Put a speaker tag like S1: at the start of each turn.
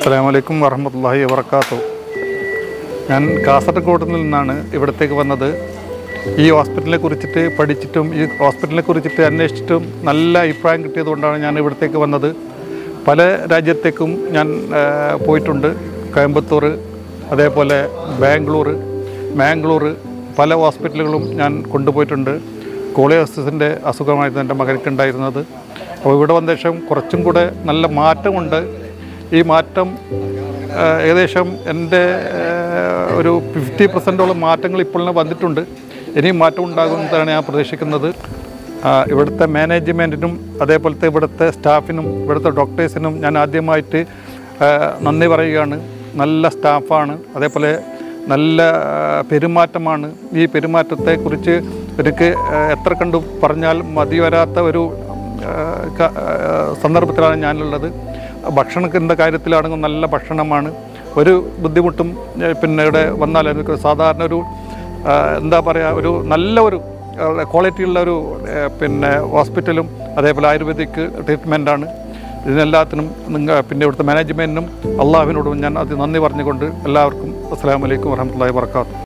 S1: അസ്സാമലൈക്കും വറഹമത്തല്ലാഹി വർക്കാത്തു ഞാൻ കാസർഗോഡ് നിന്നാണ് ഇവിടത്തേക്ക് വന്നത് ഈ ഹോസ്പിറ്റലിനെ കുറിച്ചിട്ട് പഠിച്ചിട്ടും ഈ ഹോസ്പിറ്റലിനെ കുറിച്ചിട്ട് അന്വേഷിച്ചിട്ടും നല്ല അഭിപ്രായം കിട്ടിയതുകൊണ്ടാണ് ഞാൻ ഇവിടത്തേക്ക് വന്നത് പല രാജ്യത്തേക്കും ഞാൻ ആ, പോയിട്ടുണ്ട് കോയമ്പത്തൂർ അതേപോലെ ബാംഗ്ലൂർ മാംഗ്ലൂർ പല ഹോസ്പിറ്റലുകളും ഞാൻ കൊണ്ടുപോയിട്ടുണ്ട് കോളിയോസിൻ്റെ അസുഖമായിരുന്നു എൻ്റെ മകൾക്കുണ്ടായിരുന്നത് അപ്പോൾ ഇവിടെ വന്ന ശേഷം കുറച്ചും കൂടെ നല്ല മാറ്റമുണ്ട് ഈ മാറ്റം ആ, ഏകദേശം എൻ്റെ ആ, ഒരു ഫിഫ്റ്റി പെർസെൻറ്റോളം മാറ്റങ്ങൾ ഇപ്പോൾ വന്നിട്ടുണ്ട് ഇനിയും മാറ്റം ഉണ്ടാകുമെന്നാണ് ഞാൻ പ്രതീക്ഷിക്കുന്നത് ആ, ഇവിടുത്തെ മാനേജ്മെൻറ്റിനും അതേപോലത്തെ ഇവിടുത്തെ സ്റ്റാഫിനും ഇവിടുത്തെ ഡോക്ടേഴ്സിനും ഞാൻ ആദ്യമായിട്ട് ആ, നന്ദി പറയുകയാണ് നല്ല സ്റ്റാഫാണ് അതേപോലെ നല്ല ആ, പെരുമാറ്റമാണ് ഈ പെരുമാറ്റത്തെക്കുറിച്ച് എനിക്ക് ആ, എത്ര കണ്ടു പറഞ്ഞാൽ മതി വരാത്ത ഒരു ആ, ക- ആ, സന്ദർഭത്തിലാണ് ഞാനുള്ളത് ഭക്ഷണത്തിൻ്റെ കാര്യത്തിലാണെങ്കിൽ നല്ല ഭക്ഷണമാണ് ഒരു ബുദ്ധിമുട്ടും ഏ, പിന്നെ ഇവിടെ വന്നാൽ എനിക്ക് സാധാരണ ഒരു ആ, എന്താ പറയുക ഒരു നല്ല ഒരു ക്വാളിറ്റി ഉള്ള ഒരു ഏ, പിന്നെ ഹോസ്പിറ്റലും അതേപോലെ ആയുർവേദിക് ട്രീറ്റ്മെൻറ്റാണ് ഇതിനെല്ലാത്തിനും നിങ്ങൾ പിന്നെ ഇവിടുത്തെ മാനേജ്മെൻറ്റിനും അള്ളാഹുവിനോടും ഞാൻ അത് നന്ദി പറഞ്ഞുകൊണ്ട് എല്ലാവർക്കും അസ്സാം വലൈക്കും വർഹമത്തല്ലാ വർക്കാത്തു